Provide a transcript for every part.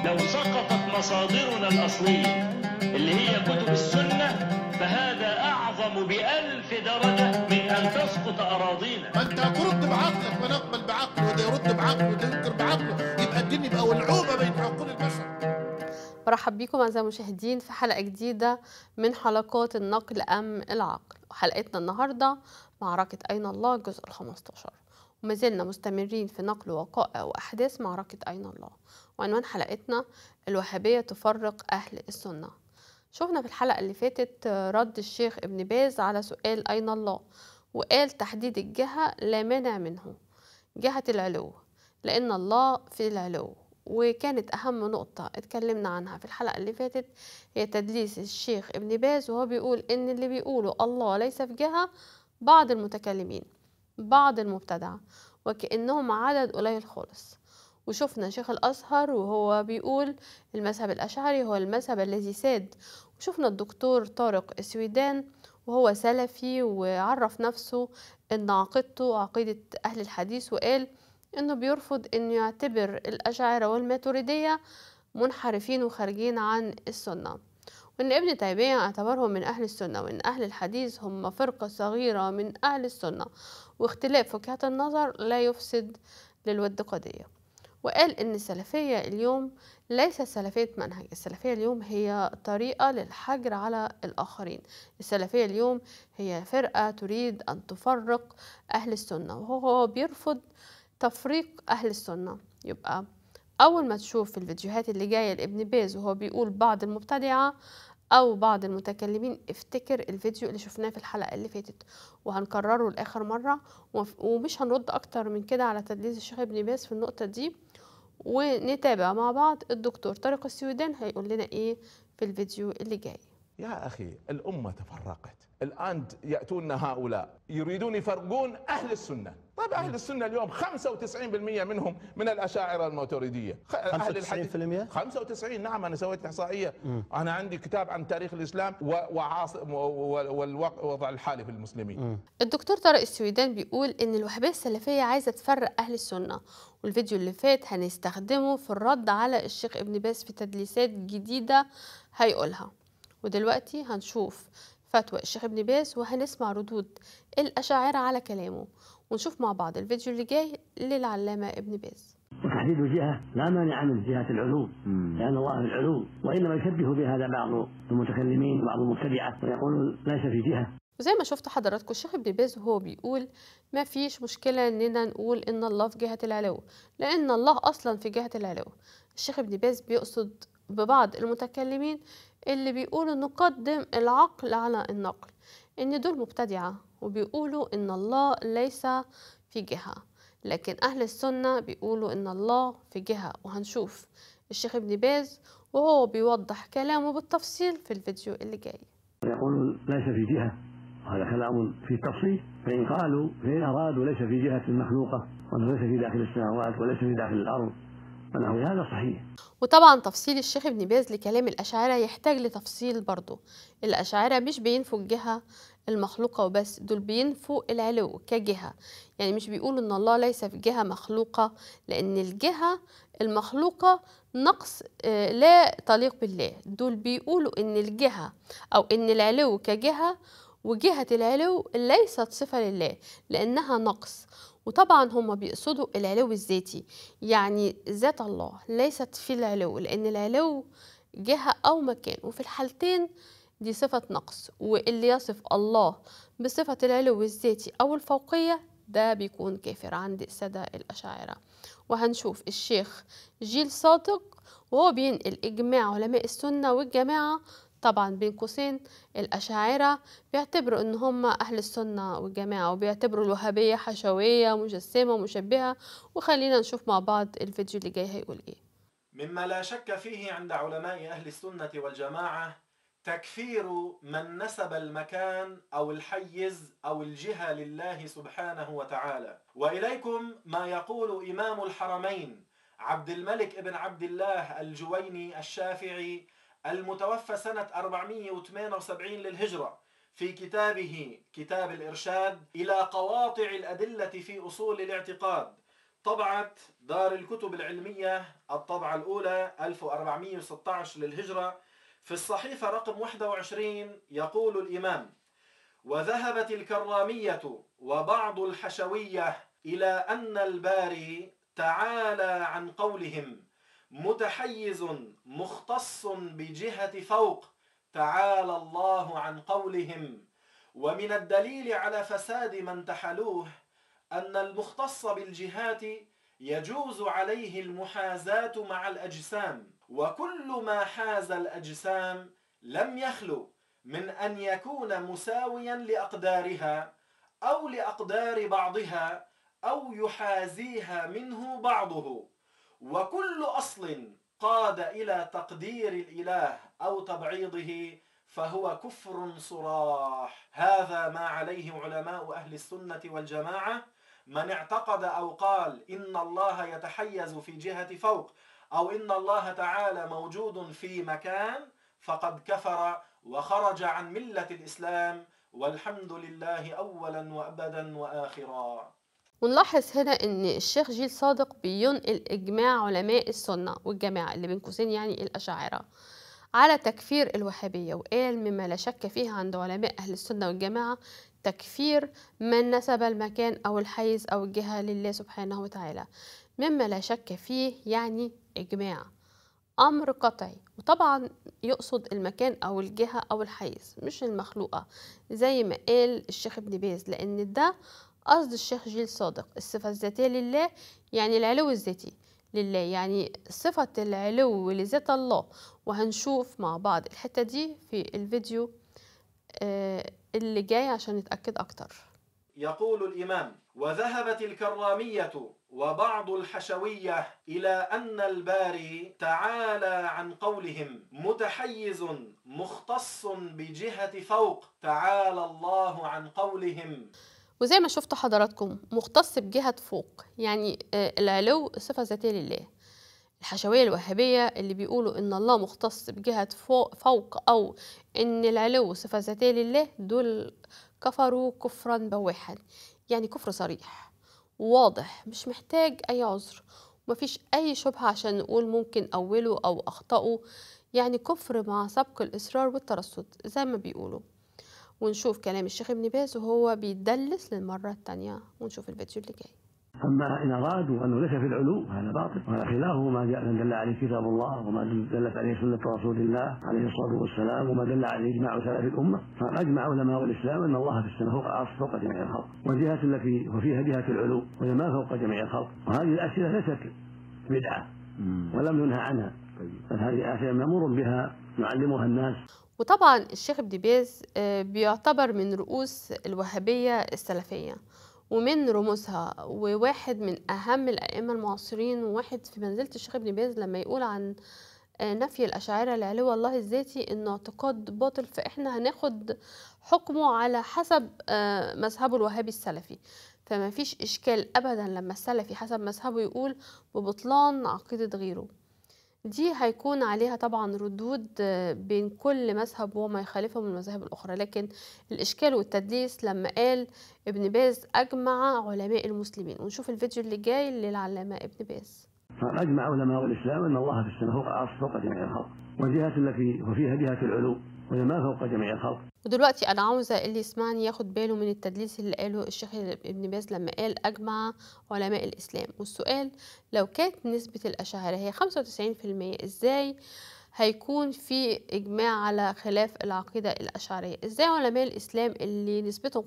لو سقطت مصادرنا الأصلية اللي هي كتب السنة فهذا أعظم بألف درجة من أن تسقط أراضينا ما انت هترد بعقلك ما نقبل بعقله وده يرد بعقله وده ينكر بعقله يبقى الدين يبقى ولعوبه بين عقول البشر برحب بيكم أعزائي المشاهدين في حلقة جديدة من حلقات النقل أم العقل وحلقتنا النهاردة معركة أين الله الجزء الخمستاشر وما زلنا مستمرين في نقل وقائع وأحداث معركة أين الله وعنوان حلقتنا الوهابية تفرق أهل السنة شفنا في الحلقة اللي فاتت رد الشيخ ابن باز على سؤال أين الله وقال تحديد الجهة لا مانع منه جهة العلو لأن الله في العلو وكانت أهم نقطة اتكلمنا عنها في الحلقة اللي فاتت هي تدليس الشيخ ابن باز وهو بيقول إن اللي بيقولوا الله ليس في جهة بعض المتكلمين بعض المبتدعة وكأنهم عدد قليل خالص وشفنا شيخ الأزهر وهو بيقول المذهب الأشعري هو المذهب الذي ساد وشفنا الدكتور طارق السويدان وهو سلفي وعرف نفسه ان عقيدته عقيدة اهل الحديث وقال انه بيرفض انه يعتبر الاشاعرة والماتريدية منحرفين وخارجين عن السنة وان ابن تيمية اعتبرهم من اهل السنة وان اهل الحديث هم فرقة صغيرة من اهل السنة واختلاف وجهات النظر لا يفسد للود قضية وقال ان السلفية اليوم ليست سلفية منهج السلفية اليوم هي طريقة للحجر على الآخرين السلفية اليوم هي فرقة تريد أن تفرق أهل السنة وهو بيرفض تفريق أهل السنة يبقى أول ما تشوف في الفيديوهات اللي جاية لابن باز وهو بيقول بعض المبتدعة أو بعض المتكلمين افتكر الفيديو اللي شفناه في الحلقة اللي فاتت وهنكرره لآخر مرة ومش هنرد أكتر من كده على تدليس الشيخ ابن باز في النقطة دي ونتابع مع بعض الدكتور طارق السويدان هيقول لنا ايه في الفيديو اللي جاي يا أخي الأمة تفرقت الآن يأتون هؤلاء يريدون يفرقون أهل السنة طيب أهل السنة اليوم 95% منهم من الأشاعرة الماتريدية خ- أهل الحديث 95% 95 نعم أنا سويت إحصائية أنا عندي كتاب عن تاريخ الإسلام و- وعاص و- و- والوضع الحالي في المسلمين الدكتور طارق السويدان بيقول ان الوهابيه السلفيه عايزه تفرق اهل السنه والفيديو اللي فات هنستخدمه في الرد على الشيخ ابن باز في تدليسات جديده هيقولها ودلوقتي هنشوف فتوى الشيخ ابن باز وهنسمع ردود الاشاعره على كلامه ونشوف مع بعض الفيديو اللي جاي للعلامه ابن باز وتحديد الجهة لا مانع من جهة العلو لأن الله في العلو وإنما يشبه بهذا بعض المتكلمين وبعض المبتدعة ويقولون ليس في جهة وزي ما شفت حضراتكم الشيخ ابن باز وهو بيقول ما فيش مشكلة اننا نقول ان الله في جهة العلو لان الله اصلا في جهة العلو الشيخ ابن باز بيقصد ببعض المتكلمين اللي بيقولوا نقدم العقل على النقل ان دول مبتدعة وبيقولوا ان الله ليس في جهة لكن اهل السنة بيقولوا ان الله في جهة وهنشوف الشيخ ابن باز وهو بيوضح كلامه بالتفصيل في الفيديو اللي جاي ويقولون ليس في جهة وهذا كلام في التفصيل فإن قالوا فإن أرادوا ليس في جهة مخلوقة وأنه ليس في داخل السماوات وليس في داخل الأرض ونحو هذا صحيح وطبعا تفصيل الشيخ ابن باز لكلام الأشاعرة يحتاج لتفصيل برضه الأشاعرة مش بينفوا الجهة المخلوقة وبس دول بينفوا العلو كجهة يعني مش بيقولوا إن الله ليس في جهة مخلوقة لأن الجهة المخلوقة نقص آه، لا تليق بالله دول بيقولوا إن الجهة أو إن العلو كجهة وجهة العلو ليست صفة لله لأنها نقص وطبعا هم بيقصدوا العلو الذاتي يعني ذات الله ليست في العلو لأن العلو جهة أو مكان وفي الحالتين دي صفة نقص واللي يصف الله بصفة العلو الذاتي أو الفوقية ده بيكون كافر عند السادة الأشاعرة وهنشوف الشيخ جيل صادق وهو بينقل إجماع علماء السنة والجماعة طبعا بين قوسين الأشاعرة بيعتبروا إن هم أهل السنة والجماعة وبيعتبروا الوهابية حشوية مجسمة مشبهة وخلينا نشوف مع بعض الفيديو اللي جاي هيقول إيه مما لا شك فيه عند علماء أهل السنة والجماعة تكفير من نسب المكان أو الحيز أو الجهة لله سبحانه وتعالى وإليكم ما يقول إمام الحرمين عبد الملك بن عبد الله الجويني الشافعي المتوفى سنة 478 للهجرة في كتابه كتاب الإرشاد إلى قواطع الأدلة في أصول الاعتقاد طبعة دار الكتب العلمية الطبعة الأولى 1416 للهجرة في الصحيفة رقم 21 يقول الإمام وذهبت الكرامية وبعض الحشوية إلى أن الباري تعالى عن قولهم متحيز مختص بجهة فوق تعالى الله عن قولهم ومن الدليل على فساد من تحلوه أن المختص بالجهات يجوز عليه المحازاة مع الأجسام وكل ما حاز الأجسام لم يخلو من أن يكون مساويا لأقدارها أو لأقدار بعضها أو يحازيها منه بعضه وكل أصل قاد إلى تقدير الإله أو تبعيضه فهو كفر صراح هذا ما عليه علماء أهل السنة والجماعة من اعتقد أو قال إن الله يتحيز في جهة فوق أو إن الله تعالى موجود في مكان فقد كفر وخرج عن ملة الإسلام والحمد لله أولا وأبدا وآخرا ونلاحظ هنا ان الشيخ جيل صادق بينقل اجماع علماء السنه والجماعه اللي بين قوسين يعني الاشاعره على تكفير الوهابيه وقال مما لا شك فيه عند علماء اهل السنه والجماعه تكفير من نسب المكان او الحيز او الجهه لله سبحانه وتعالى مما لا شك فيه يعني اجماع امر قطعي وطبعا يقصد المكان او الجهه او الحيز مش المخلوقه زي ما قال الشيخ ابن باز لان ده قصد الشيخ جيل صادق الصفة الذاتية لله يعني العلو الذاتي لله يعني صفة العلو لذات الله وهنشوف مع بعض الحتة دي في الفيديو آه، اللي جاي عشان نتأكد أكتر يقول الإمام وذهبت الكرامية وبعض الحشوية إلى أن الباري تعالى عن قولهم متحيز مختص بجهة فوق تعالى الله عن قولهم وزي ما شفتوا حضراتكم مختص بجهة فوق يعني آه، العلو صفة ذاتية لله الحشوية الوهابية اللي بيقولوا إن الله مختص بجهة فوق, فوق أو إن العلو صفة ذاتية لله دول كفروا كفرا بواحا يعني كفر صريح واضح مش محتاج أي عذر ومفيش أي شبهة عشان نقول ممكن أوله أو أخطأه يعني كفر مع سبق الإصرار والترصد زي ما بيقولوا ونشوف كلام الشيخ ابن باز وهو بيدلس للمرة التانية ونشوف الفيديو اللي جاي اما ان ارادوا انه ليس في العلو هذا باطل وهذا خلافه ما جاء من دل عليه كتاب الله وما دلت عليه سنه رسول الله عليه الصلاه والسلام وما دل عليه اجماع سلف الامه فاجمع علماء الاسلام ان الله في السماء فوق العرش فوق جميع الخلق والجهه التي وفيها جهه العلو وهي ما فوق جميع الخلق وهذه الاسئله ليست بدعه ولم ينهى عنها بل هذه اسئله مامور بها يعلمها الناس وطبعا الشيخ ابن باز آه، بيعتبر من رؤوس الوهابية السلفية ومن رموزها وواحد من أهم الأئمة المعاصرين وواحد في منزلة الشيخ ابن باز لما يقول عن آه، نفي الأشاعرة لعلو الله الذاتي إنه اعتقاد باطل فإحنا هناخد حكمه على حسب آه، مذهبه الوهابي السلفي فما فيش إشكال أبدا لما السلفي حسب مذهبه يقول ببطلان عقيدة غيره دي هيكون عليها طبعا ردود آه، بين كل مذهب وما يخالفه من المذاهب الأخرى لكن الإشكال والتدليس لما قال ابن باز أجمع علماء المسلمين ونشوف الفيديو اللي جاي للعلامة ابن باز فاجمع علماء الاسلام ان الله في السماء فوق العرش فوق جميع الخلق والجهه التي وفيها جهه العلو وهي ما فوق جميع الخلق ودلوقتي أنا عاوزة اللي يسمعني ياخد باله من التدليس اللي قاله الشيخ ابن باز لما قال أجمع علماء الإسلام والسؤال لو كانت نسبة الأشاعرة هي 95% إزاي هيكون في إجماع على خلاف العقيدة الأشعرية إزاي علماء الإسلام اللي نسبتهم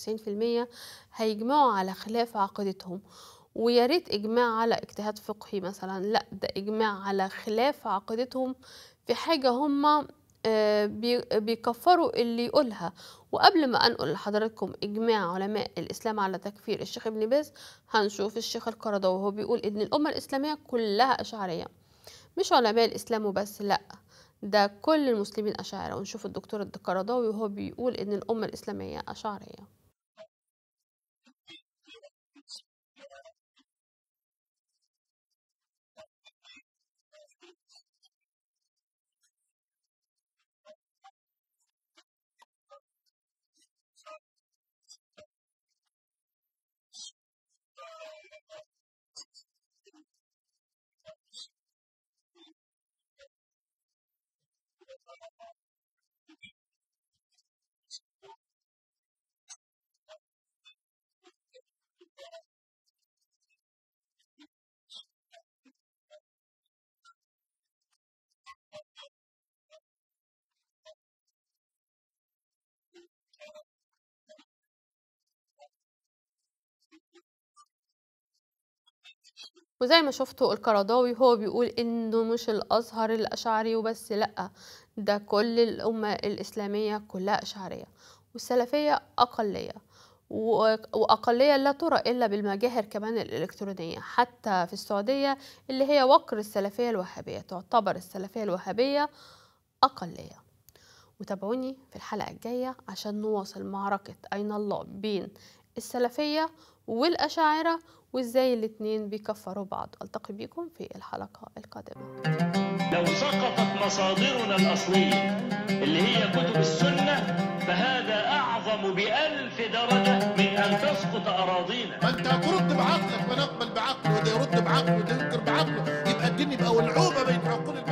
95% هيجمعوا على خلاف عقيدتهم ويا ريت إجماع على اجتهاد فقهي مثلا لا ده إجماع على خلاف عقيدتهم في حاجة هما آه، بي- بيكفروا اللي يقولها وقبل ما انقل لحضراتكم اجماع علماء الاسلام على تكفير الشيخ ابن باز هنشوف الشيخ القرضاوي وهو بيقول ان الامه الاسلاميه كلها اشعريه مش علماء الاسلام وبس لا ده كل المسلمين اشاعره ونشوف الدكتور القرضاوي وهو بيقول ان الامه الاسلاميه اشعريه وزي ما شفتوا القرضاوي هو بيقول إنه مش الأزهر الأشعري وبس لأ ده كل الأمة الإسلامية كلها أشعرية والسلفية أقلية و- وأقلية لا ترى إلا بالمجاهر كمان الإلكترونية حتى في السعودية اللي هي وقر السلفية الوهابية تعتبر السلفية الوهابية أقلية وتابعوني في الحلقة الجاية عشان نواصل معركة أين الله بين السلفية والأشاعرة وإزاي الاتنين بيكفروا بعض ألتقي بكم في الحلقة القادمة لو سقطت مصادرنا الأصلية اللي هي كتب السنة فهذا أعظم بألف درجة من أن تسقط أراضينا ما انت هترد بعقلك ونقبل بعقله وده يرد بعقله وده ينكر بعقله يبقى الدين يبقى ولعوبه بين عقول البشر